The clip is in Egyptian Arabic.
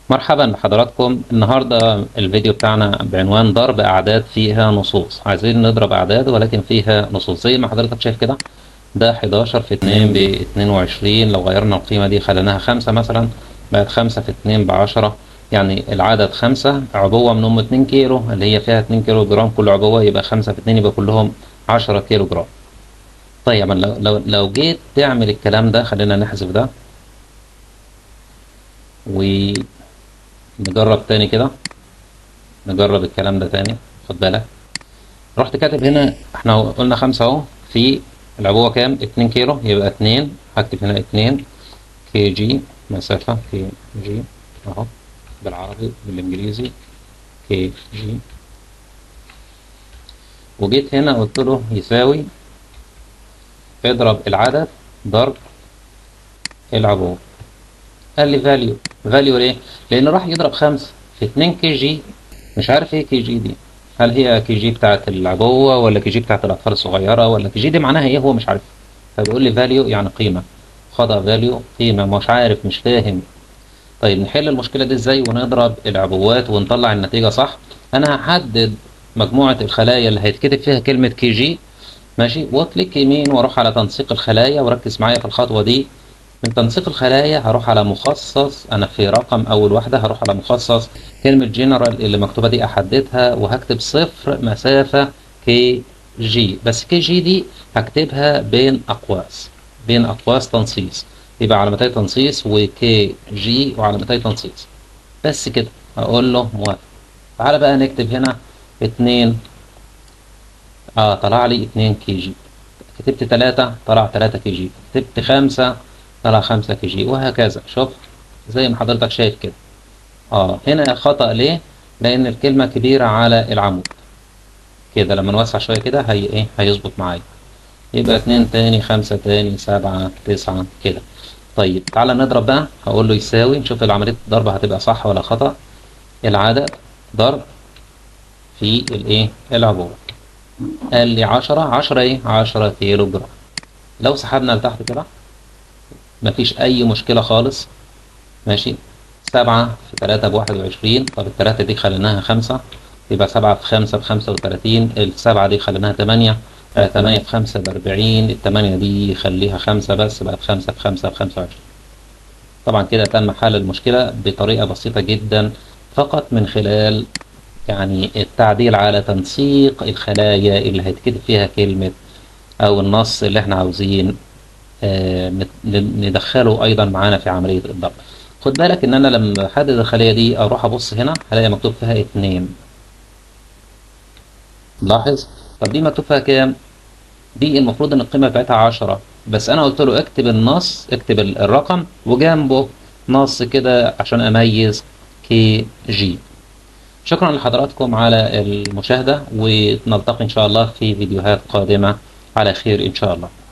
مرحبا بحضراتكم النهاردة الفيديو بتاعنا بعنوان ضرب أعداد فيها نصوص عايزين نضرب أعداد ولكن فيها نصوص زي ما حضرتك شايف كده ده 11 في 2 ب 22 لو غيرنا القيمة دي خليناها 5 مثلا بقت 5 في 2 ب 10 يعني العدد 5 عبوة من أم 2 كيلو اللي هي فيها 2 كيلو جرام كل عبوة يبقى 5 في 2 يبقى كلهم 10 كيلو جرام طيب لو لو لو جيت تعمل الكلام ده خلينا نحذف ده ونجرب تاني كده نجرب الكلام ده تاني خد بالك رحت كاتب هنا احنا قلنا خمسة اهو في العبوة كام اتنين كيلو يبقى اتنين هكتب هنا اتنين كي جي مسافة كي جي اهو بالعربي بالانجليزي كي جي وجيت هنا قلت له يساوي اضرب العدد ضرب العبوة قال لي فاليو فاليو ليه؟ لأنه راح يضرب خمسة في 2 كي جي مش عارف ايه كي جي دي هل هي كي جي بتاعت العبوة ولا كي جي بتاعت الأطفال الصغيرة ولا كي جي دي معناها ايه هو مش عارف فبيقول لي فاليو يعني قيمة خطأ فاليو قيمة مش عارف مش فاهم طيب نحل المشكلة دي ازاي ونضرب العبوات ونطلع النتيجة صح أنا هحدد مجموعة الخلايا اللي هيتكتب فيها كلمة كي جي ماشي واكليك يمين واروح على تنسيق الخلايا وركز معايا في الخطوة دي من تنسيق الخلايا هروح على مخصص انا في رقم اول واحدة هروح على مخصص كلمة جنرال اللي مكتوبة دي احددها وهكتب صفر مسافة كي جي بس كي جي دي هكتبها بين اقواس بين اقواس تنصيص يبقى علامتي تنصيص وكي جي وعلامتي تنصيص بس كده اقول له موافق تعالى بقى نكتب هنا اتنين اه طلع لي اتنين كي جي كتبت تلاتة طلع تلاتة كي جي كتبت خمسة طلع خمسة كي جي وهكذا شوف زي ما حضرتك شايف كده اه هنا خطأ ليه لان الكلمة كبيرة على العمود كده لما نوسع شوية كده هي ايه هيظبط معايا يبقى اتنين تاني خمسة تاني سبعة تسعة كده طيب تعالى نضرب بقى هقول له يساوي نشوف العملية الضرب هتبقى صح ولا خطأ العدد ضرب في الايه العبوة قال لي عشرة عشرة ايه عشرة كيلو جرام لو سحبنا لتحت كده مفيش أي مشكلة خالص ماشي سبعة في تلاتة بواحد وعشرين طب التلاتة دي خليناها خمسة يبقى سبعة في خمسة بخمسة وتلاتين السبعة دي خليناها تمانية آه تمانية في خمسة بأربعين التمانية دي خليها خمسة بس بقى بخمسة في خمسة بخمسة وعشرين طبعا كده تم حل المشكلة بطريقة بسيطة جدا فقط من خلال يعني التعديل على تنسيق الخلايا اللي هيتكتب فيها كلمة أو النص اللي احنا عاوزين آه ندخله ايضا معانا في عملية الضرب خد بالك ان انا لما احدد الخلية دي اروح ابص هنا هلاقي مكتوب فيها اتنين لاحظ طب دي مكتوب فيها كام دي المفروض ان القيمة بتاعتها عشرة بس انا قلت له اكتب النص اكتب الرقم وجنبه نص كده عشان اميز كي جي شكرا لحضراتكم على المشاهدة ونلتقي ان شاء الله في فيديوهات قادمة على خير ان شاء الله